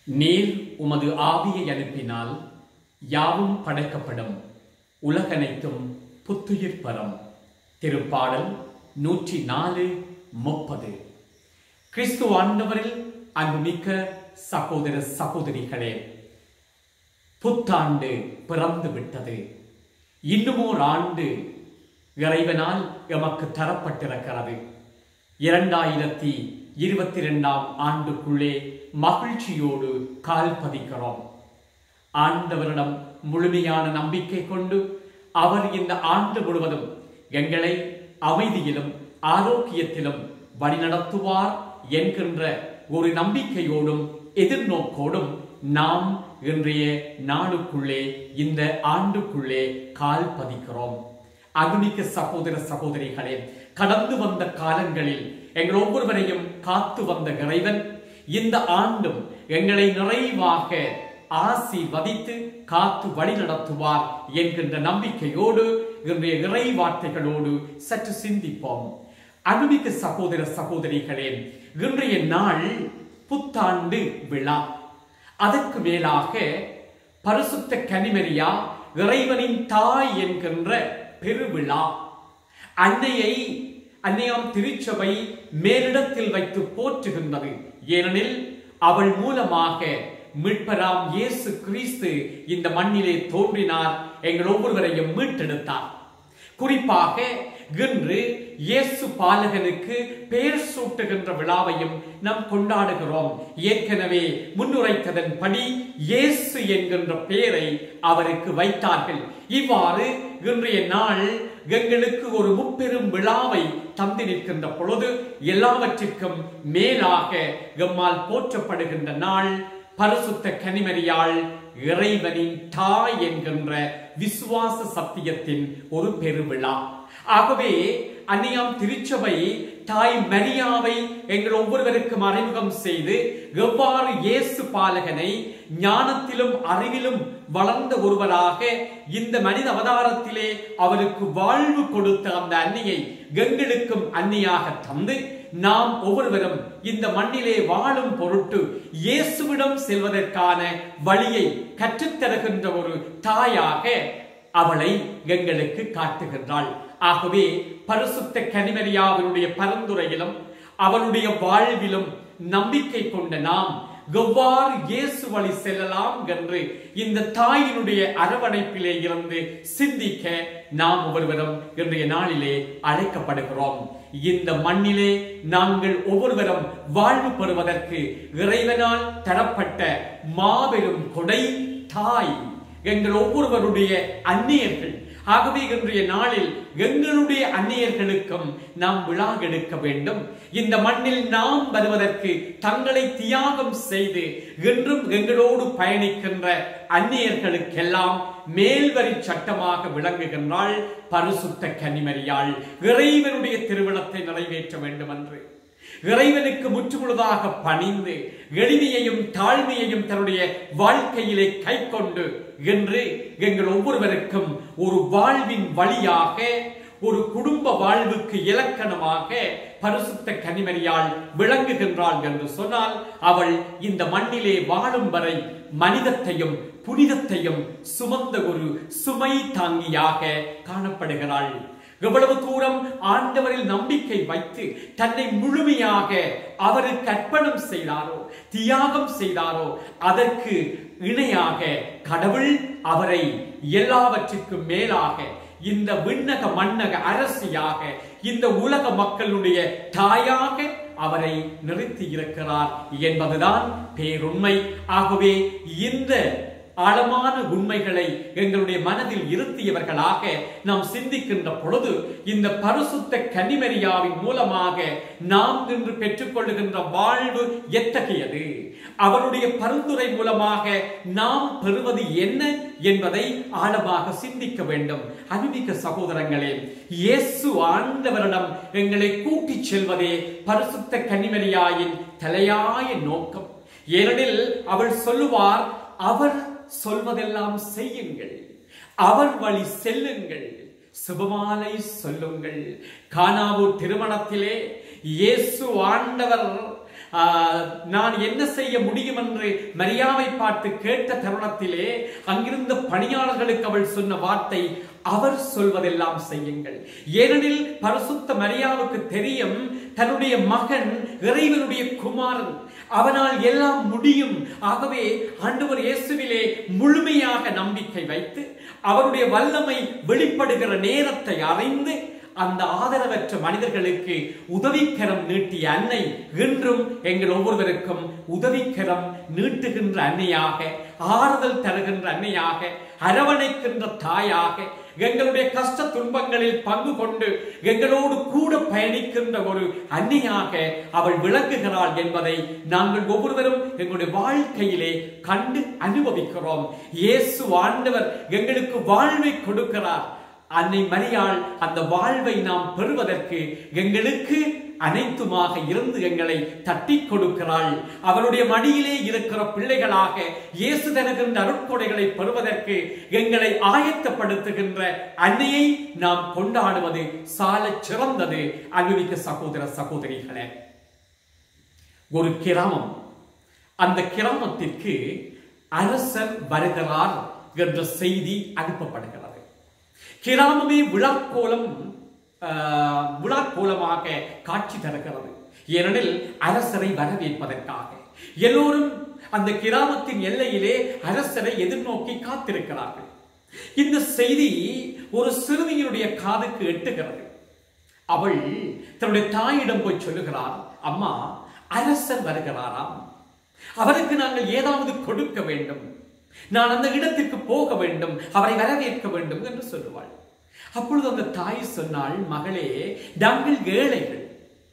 நீர் உமது ஆவியை அனுப்பினால் யாவும் படைக்கப்படும் உலகனைத்தும் புத்துயிர் பெறும் திருப்பாடல் நூற்றி நாலு முப்பது கிறிஸ்து ஆண்டவரில் அன்புமிக்க சகோதர சகோதரிகளே புத்தாண்டு பிறந்து விட்டது இன்னுமோர் ஆண்டு இறைவனால் எமக்கு தரப்பட்டிருக்கிறது இரண்டாயிரத்தி இருபத்தி இரண்டாம் ஆண்டுக்குள்ளே மகிழ்ச்சியோடு கால் பதிக்கிறோம் ஆண்டவரிடம் முழுமையான நம்பிக்கை கொண்டு அவர் இந்த ஆண்டு முழுவதும் எங்களை அமைதியிலும் ஆரோக்கியத்திலும் வழிநடத்துவார் என்கின்ற ஒரு நம்பிக்கையோடும் எதிர்நோக்கோடும் நாம் இன்றைய நாளுக்குள்ளே இந்த ஆண்டுக்குள்ளே கால் பதிக்கிறோம் அகுமிக்க சகோதர சகோதரிகளே கடந்து வந்த காலங்களில் எங்கள் ஒவ்வொருவரையும் காத்து வந்த இறைவன் இந்த ஆண்டும் எங்களை நிறைவாக ஆசீர்வதித்து காத்து வழி நடத்துவார் என்கின்ற நம்பிக்கையோடு இன்றைய இறை வார்த்தைகளோடு சற்று சிந்திப்போம் அனுமிக்க சகோதர சகோதரிகளே இன்றைய நாள் புத்தாண்டு விழா அதற்கு மேலாக பரிசுத்த கனிமரியா இறைவனின் தாய் என்கின்ற பெருவிழா அன்னையை அன்னையாம் திருச்சபை மேலிடத்தில் வைத்து போற்றுகின்றது ஏனெனில் அவள் மூலமாக மீட்பராம் இயேசு கிறிஸ்து இந்த மண்ணிலே தோன்றினார் எங்கள் ஒவ்வொருவரையும் மீட்டெடுத்தார் குறிப்பாக இன்று இயேசு பாலகனுக்கு பெயர் சூட்டுகின்ற விழாவையும் நாம் கொண்டாடுகிறோம் ஏற்கனவே முன்னுரைத்ததன்படி இயேசு என்கின்ற பெயரை அவருக்கு வைத்தார்கள் இவ்வாறு இன்றைய நாள் எங்களுக்கு ஒரு முப்பெரும் விழாவை தந்து நிற்கின்ற பொழுது எல்லாவற்றிற்கும் மேலாக எம்மால் போற்றப்படுகின்ற நாள் பரிசுத்த கனிமரியாள் இறைவனின் தாய் என்கின்ற விசுவாச சத்தியத்தின் ஒரு பெருவிழா ஆகவே அன்னியாம் திருச்சபை தாய் மரியாவை எங்கள் ஒவ்வொருவருக்கும் அறிமுகம் செய்து எவ்வாறு இயேசு பாலகனை ஞானத்திலும் அறிவிலும் வளர்ந்த ஒருவராக இந்த மனித அவதாரத்திலே அவருக்கு வாழ்வு கொடுத்த அந்த அன்னியை எங்களுக்கும் அன்னியாக தந்து நாம் ஒவ்வொருவரும் இந்த மண்ணிலே வாழும் பொருட்டு இயேசுவிடம் செல்வதற்கான வழியை கற்றுத்தருகின்ற ஒரு தாயாக அவளை எங்களுக்கு காட்டுகின்றாள் ஆகவே பரிசுத்த கனிமரியாவினுடைய பரிந்துரையிலும் அவளுடைய வாழ்விலும் நம்பிக்கை கொண்ட நாம் எவ்வாறு இயேசு வழி செல்லலாம் என்று இந்த தாயினுடைய அரவணைப்பிலே இருந்து சிந்திக்க நாம் ஒவ்வொருவரும் இன்றைய நாளிலே அழைக்கப்படுகிறோம் இந்த மண்ணிலே நாங்கள் ஒவ்வொருவரும் வாழ்வு பெறுவதற்கு இறைவனால் தரப்பட்ட மாபெரும் கொடை தாய் எங்கள் ஒவ்வொருவருடைய அந்நியர்கள் ஆகவே இன்றைய நாளில் எங்களுடைய அந்நியர்களுக்கும் நாம் விழா எடுக்க வேண்டும் இந்த மண்ணில் நாம் வருவதற்கு தங்களை தியாகம் செய்து இன்றும் எங்களோடு பயணிக்கின்ற அந்நியர்களுக்கெல்லாம் மேல்வரி சட்டமாக விளங்குகின்றாள் பரிசுத்த கன்னிமரியாள் இறைவனுடைய திருவிழத்தை நிறைவேற்ற வேண்டும் என்று இறைவனுக்கு முற்றுமுழுதாக பணிந்து எளிமையையும் தாழ்மையையும் தன்னுடைய வாழ்க்கையிலே கை கொண்டு என்று எங்கள் ஒவ்வொருவருக்கும் ஒரு வாழ்வின் வழியாக ஒரு குடும்ப வாழ்வுக்கு இலக்கணமாக பரிசுத்த கனிமரியால் விளங்குகின்றாள் என்று சொன்னால் அவள் இந்த மண்ணிலே வாழும் வரை மனிதத்தையும் புனிதத்தையும் சுமந்த ஒரு சுமை தாங்கியாக காணப்படுகிறாள் எவ்வளவு தூரம் ஆண்டவரில் நம்பிக்கை வைத்து தன்னை முழுமையாக அவருக்கு அர்ப்பணம் செய்தாரோ தியாகம் செய்தாரோ அதற்கு இணையாக கடவுள் அவரை எல்லாவற்றிற்கும் மேலாக இந்த விண்ணக மன்னக அரசியாக இந்த உலக மக்களுடைய தாயாக அவரை நிறுத்தி இருக்கிறார் என்பதுதான் பேருண்மை ஆகவே இந்த ஆழமான உண்மைகளை எங்களுடைய மனதில் இருத்தியவர்களாக நாம் சிந்திக்கின்ற பொழுது இந்த பரிசுத்த கன்னிமரியாவின் மூலமாக நாம் இன்று பெற்றுக்கொள்ளுகின்ற வாழ்வு எத்தகையது அவருடைய பரிந்துரை மூலமாக நாம் பெறுவது என்ன என்பதை ஆழமாக சிந்திக்க வேண்டும் அனுமிக்க சகோதரங்களே இயேசு ஆண்டவரிடம் எங்களை கூட்டிச் செல்வதே பரிசுத்த கன்னிமரியாயின் தலையாய நோக்கம் ஏனெனில் அவள் சொல்லுவார் அவர் சொல்வதெல்லாம் செய்யுங்கள் அவர் வழி செல்லுங்கள் சுபமாலை சொல்லுங்கள் கானாவூர் திருமணத்திலே இயேசு ஆண்டவர் ஆஹ், நான் என்ன செய்ய முடியும் என்று மரியாவை பார்த்து கேட்ட தருணத்திலே அங்கிருந்த பணியாளர்களுக்கு அவள் சொன்ன வார்த்தை அவர் சொல்வதெல்லாம் செய்யுங்கள் ஏனெனில் பரிசுத்த மரியாவுக்கு தெரியும் தன்னுடைய மகன் இறைவனுடைய குமாரன் அவனால் எல்லாம் முடியும் ஆகவே ஆண்டவர் இயேசுவிலே முழுமையாக நம்பிக்கை வைத்து அவருடைய வல்லமை வெளிப்படுகிற நேரத்தை அறிந்து அந்த ஆதரவற்ற மனிதர்களுக்கு உதவிக்கரம் நீட்டிய அன்னை இன்றும் எங்கள் ஒவ்வொருவருக்கும் உதவிக்கரம் நீட்டுகின்ற அன்னையாக ஆறுதல் தருகின்ற அன்னையாக அரவணைக்கின்ற தாயாக எங்களுடைய கஷ்ட துன்பங்களில் பங்கு கொண்டு எங்களோடு கூட பயணிக்கின்ற ஒரு அன்னையாக அவள் விளங்குகிறாள் என்பதை நாங்கள் ஒவ்வொருவரும் எங்களுடைய வாழ்க்கையிலே கண்டு அனுபவிக்கிறோம் இயேசு ஆண்டவர் எங்களுக்கு வாழ்வை கொடுக்கிறார் அன்னை மரியாள் அந்த வாழ்வை நாம் பெறுவதற்கு எங்களுக்கு அனைத்துமாக இருந்து எங்களை தட்டி கொடுக்கிறாள் அவருடைய மடியிலே இருக்கிற பிள்ளைகளாக இயேசு தருகின்ற அருட்கொடைகளை பெறுவதற்கு எங்களை ஆயத்தப்படுத்துகின்ற அன்னையை நாம் கொண்டாடுவது சால சிறந்தது அன்புமிக்க சகோதர சகோதரிகளே ஒரு கிராமம் அந்த கிராமத்திற்கு அரசர் வருகிறார் என்ற செய்தி அனுப்பப்படுகிறது கிராமமே விழாக்கோலம் ஆஹ், விழாக்கோலமாக காட்சி தருகிறது ஏனெனில் அரசரை வரவேற்பதற்காக எல்லோரும் அந்த கிராமத்தின் எல்லையிலே அரசரை எதிர்நோக்கி காத்திருக்கிறார்கள் இந்த செய்தி ஒரு சிறுமியினுடைய காதுக்கு எட்டுகிறது அவள் தன்னுடைய தாயிடம் போய் சொல்லுகிறார் அம்மா அரசர் வருகிறாராம் அவருக்கு நாங்கள் ஏதாவது கொடுக்க வேண்டும் நான் அந்த இடத்திற்கு போக வேண்டும் அவரை வரவேற்க வேண்டும் என்று சொல்லுவாள் அப்பொழுது அந்த தாய் சொன்னாள் மகளே நாங்கள் ஏழைகள்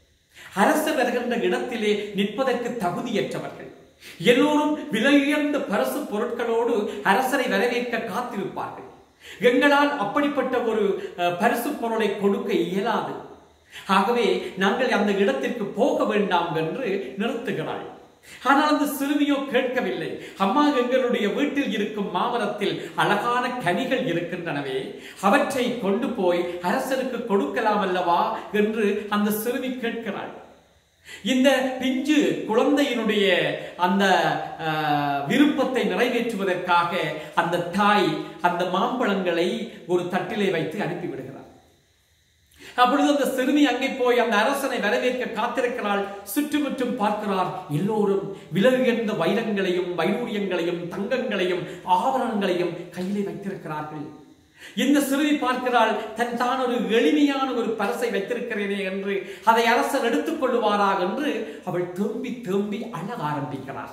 அரசர் வருகின்ற இடத்திலே நிற்பதற்கு தகுதியற்றவர்கள் எல்லோரும் விலையுயர்ந்த பரிசு பொருட்களோடு அரசரை வரவேற்க காத்திருப்பார்கள் எங்களால் அப்படிப்பட்ட ஒரு அஹ், பரிசு பொருளை கொடுக்க இயலாது ஆகவே நாங்கள் அந்த இடத்திற்கு போக வேண்டாம் என்று நிறுத்துகிறாள் ஆனால் அந்த சிறுமியோ கேட்கவில்லை அம்மா எங்களுடைய வீட்டில் இருக்கும் மாமரத்தில் அழகான கனிகள் இருக்கின்றனவே அவற்றை கொண்டு போய் அரசருக்கு கொடுக்கலாம் அல்லவா என்று அந்த சிறுமி கேட்கிறாள் இந்த பிஞ்சு குழந்தையினுடைய அந்த ஆஹ், விருப்பத்தை நிறைவேற்றுவதற்காக அந்த தாய் அந்த மாம்பழங்களை ஒரு தட்டிலே வைத்து அனுப்பிவிடுகிறார் அப்பொழுது அந்த சிறுமி அங்கே போய் அந்த அரசனை வரவேற்க காத்திருக்கிறாள் சுற்றுமுற்றும் பார்க்கிறார் எல்லோரும் விலை உயர்ந்த வைரங்களையும் வைடூரியங்களையும் தங்கங்களையும் ஆபரணங்களையும் கையிலே வைத்திருக்கிறார்கள் இந்த சிறுமி பார்க்கிறாள் தன் தான் ஒரு எளிமையான ஒரு பரசை வைத்திருக்கிறேனே என்று அதை அரசர் எடுத்துக் கொள்ளுவாரா என்று அவள் தேம்பி தேம்பி அழ ஆரம்பிக்கிறார்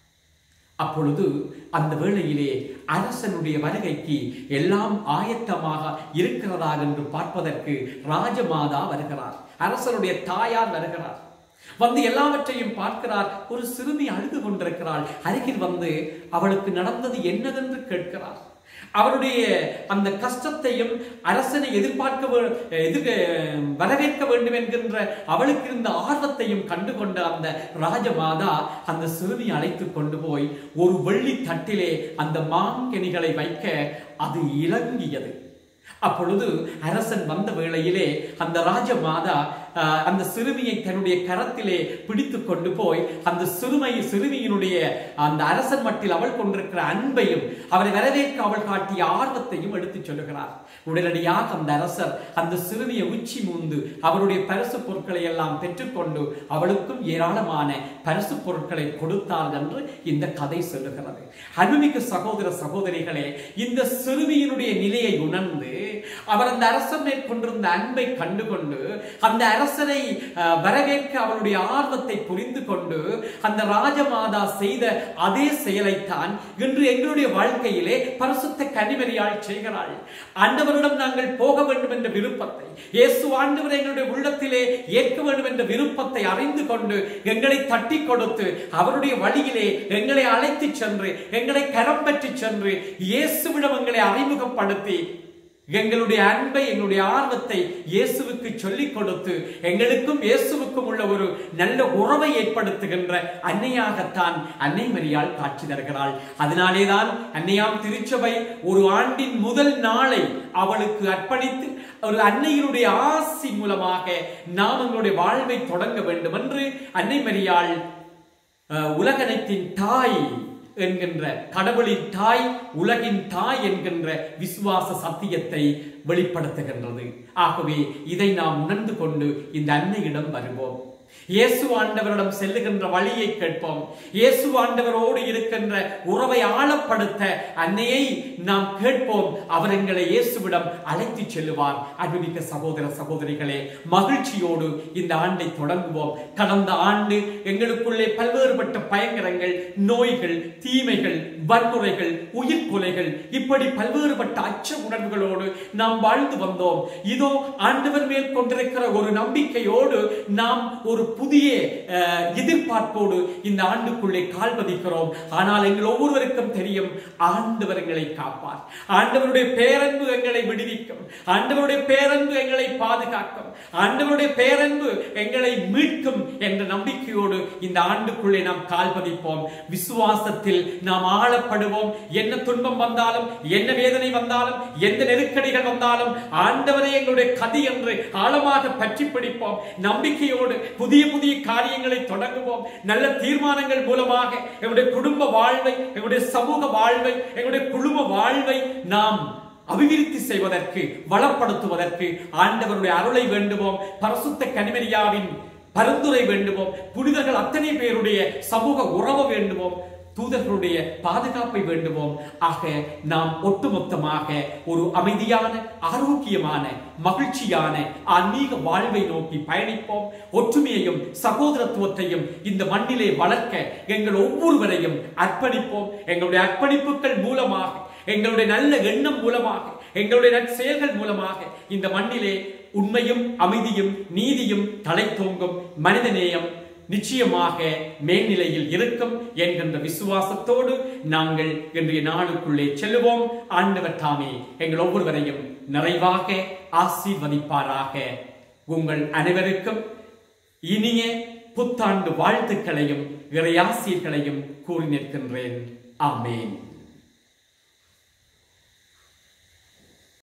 அப்பொழுது அந்த வேளையிலே அரசனுடைய வருகைக்கு எல்லாம் ஆயத்தமாக இருக்கிறதா என்று பார்ப்பதற்கு ராஜமாதா வருகிறார் அரசனுடைய தாயார் வருகிறார் வந்து எல்லாவற்றையும் பார்க்கிறார் ஒரு சிறுமி அழுது கொண்டிருக்கிறாள் அருகில் வந்து அவளுக்கு நடந்தது என்னதென்று கேட்கிறார் அவருடைய அந்த கஷ்டத்தையும் அரசனை எதிர்பார்க்க வே- எதிர் வரவேற்க வேண்டும் என்கின்ற அவளுக்கு இருந்த ஆர்வத்தையும் கண்டுகொண்ட அந்த ராஜமாதா அந்த சிறுமி அழைத்து கொண்டு போய் ஒரு வெள்ளி தட்டிலே அந்த மாங்கனிகளை வைக்க அது இலங்கியது அப்பொழுது அரசன் வந்த வேளையிலே அந்த ராஜமாதா ஆஹ், அந்த சிறுமியை தன்னுடைய கரத்திலே பிடித்து கொண்டு போய் அந்த சிறுமை சிறுமியினுடைய அந்த அரசன் மட்டில் அவள் கொண்டிருக்கிற அன்பையும் அவரை வரவேற்க அவள் காட்டிய ஆர்வத்தையும் எடுத்துச் சொல்லுகிறார் உடனடியாக அந்த அரசர் அந்த சிறுமியை உச்சி மூந்து அவருடைய பரிசு பொருட்களை எல்லாம் பெற்றுக்கொண்டு அவளுக்கும் ஏராளமான பரிசு பொருட்களை கொடுத்தார் என்று இந்த கதை சொல்லுகிறது அன்புமிக்க சகோதர சகோதரிகளே இந்த சிறுமியினுடைய நிலையை உணர்ந்து அவர் அந்த அரசன் மேற்கொண்டிருந்த அன்பை கண்டுகொண்டு அந்த அரசனை அஹ், வரவேற்க அவளுடைய ஆர்வத்தை புரிந்து கொண்டு அந்த ராஜமாதா செய்த அதே செயலைத்தான் இன்று எங்களுடைய வாழ்க்கையிலே பரிசுத்த கனிமறியாள் செய்கிறாள் ஆண்டவரிடம் நாங்கள் போக வேண்டும் என்ற விருப்பத்தை இயேசு ஆண்டவர் எங்களுடைய உள்ளத்திலே ஏற்க வேண்டும் என்ற விருப்பத்தை அறிந்து கொண்டு எங்களை தட்டி கொடுத்து அவருடைய வழியிலே எங்களை அழைத்துச் சென்று எங்களை கரம் பற்றிச் சென்று இயேசுவிடம் எங்களை அறிமுகப்படுத்தி எங்களுடைய அன்பை எங்களுடைய ஆர்வத்தை இயேசுவுக்கு சொல்லிக் கொடுத்து எங்களுக்கும் இயேசுவுக்கும் உள்ள ஒரு நல்ல உறவை ஏற்படுத்துகின்ற அன்னையாகத்தான் அன்னை மரியாள் காட்சி தருகிறாள் அதனாலேதான் அன்னையாம் திருச்சபை ஒரு ஆண்டின் முதல் நாளை அவளுக்கு அர்ப்பணித்து ஒரு அன்னையினுடைய ஆசி மூலமாக நாம் எங்களுடைய வாழ்வை தொடங்க வேண்டும் என்று அன்னை மரியாள் அஹ், உலகனைத்தின் தாய் என்கின்ற கடவுளின் தாய் உலகின் தாய் என்கின்ற விசுவாச சத்தியத்தை வெளிப்படுத்துகின்றது ஆகவே இதை நாம் உணர்ந்து கொண்டு இந்த அன்னையிடம் வருவோம் இயேசு ஆண்டவரிடம் செல்லுகின்ற வழியை கேட்போம் இயேசு ஆண்டவரோடு இருக்கின்ற உறவை ஆழப்படுத்த அன்னையை நாம் கேட்போம் அவர் எங்களை இயேசுவிடம் அழைத்து செல்லுவார் அன்புமிக்க சகோதர சகோதரிகளே மகிழ்ச்சியோடு இந்த ஆண்டை தொடங்குவோம் கடந்த ஆண்டு எங்களுக்குள்ளே பல்வேறுபட்ட பயங்கரங்கள் நோய்கள் தீமைகள் வன்முறைகள் உயிர்கொலைகள் இப்படி பல்வேறுபட்ட அச்ச உணர்வுகளோடு நாம் வாழ்ந்து வந்தோம் இதோ ஆண்டவர் மேல் கொண்டிருக்கிற ஒரு நம்பிக்கையோடு நாம் ஒரு புதிய அஹ், எதிர்பார்ப்போடு இந்த ஆண்டுக்குள்ளே கால் பதிக்கிறோம் ஆனால் எங்கள் ஒவ்வொருவருக்கும் தெரியும் ஆண்டவர் எங்களை காப்பார் ஆண்டவருடைய பேரன்பு எங்களை விடுவிக்கும் ஆண்டவருடைய பேரன்பு எங்களை பாதுகாக்கும் ஆண்டவருடைய பேரன்பு எங்களை மீட்கும் என்ற நம்பிக்கையோடு இந்த ஆண்டுக்குள்ளே நாம் கால் பதிப்போம் விசுவாசத்தில் நாம் ஆளப்படுவோம் என்ன துன்பம் வந்தாலும் என்ன வேதனை வந்தாலும் எந்த நெருக்கடிகள் வந்தாலும் ஆண்டவரை எங்களுடைய கதி என்று ஆழமாக பற்றி பிடிப்போம் நம்பிக்கையோடு புதிய புதிய காரியங்களை தொடங்குவோம் நல்ல தீர்மானங்கள் மூலமாக எங்களுடைய குடும்ப வாழ்வை எங்களுடைய சமூக வாழ்வை எங்களுடைய குழும வாழ்வை நாம் அபிவிருத்தி செய்வதற்கு வளப்படுத்துவதற்கு ஆண்டவருடைய அருளை வேண்டுவோம் பரசுத்த கனிமரியாவின் பரிந்துரை வேண்டுவோம் புனிதர்கள் அத்தனை பேருடைய சமூக உறவு வேண்டுவோம் தூதர்களுடைய பாதுகாப்பை வேண்டுவோம் ஆக நாம் ஒட்டுமொத்தமாக ஒரு அமைதியான ஆரோக்கியமான மகிழ்ச்சியான ஆன்மீக வாழ்வை நோக்கி பயணிப்போம் ஒற்றுமையையும் சகோதரத்துவத்தையும் இந்த மண்ணிலே வளர்க்க எங்கள் ஒவ்வொருவரையும் அர்ப்பணிப்போம் எங்களுடைய அர்ப்பணிப்புகள் மூலமாக எங்களுடைய நல்ல எண்ணம் மூலமாக எங்களுடைய நற்செயல்கள் மூலமாக இந்த மண்ணிலே உண்மையும் அமைதியும் நீதியும் தலைத்தோங்கும் மனிதநேயம் நிச்சயமாக மேல்நிலையில் இருக்கும் என்கின்ற விசுவாசத்தோடு நாங்கள் இன்றைய நாளுக்குள்ளே செல்லுவோம் ஆண்டவர் தாமே எங்கள் ஒவ்வொருவரையும் நிறைவாக ஆசீர்வதிப்பாராக உங்கள் அனைவருக்கும் இனிய புத்தாண்டு வாழ்த்துக்களையும் இறையாசிர்களையும் கூறி நிற்கின்றேன் ஆமேன்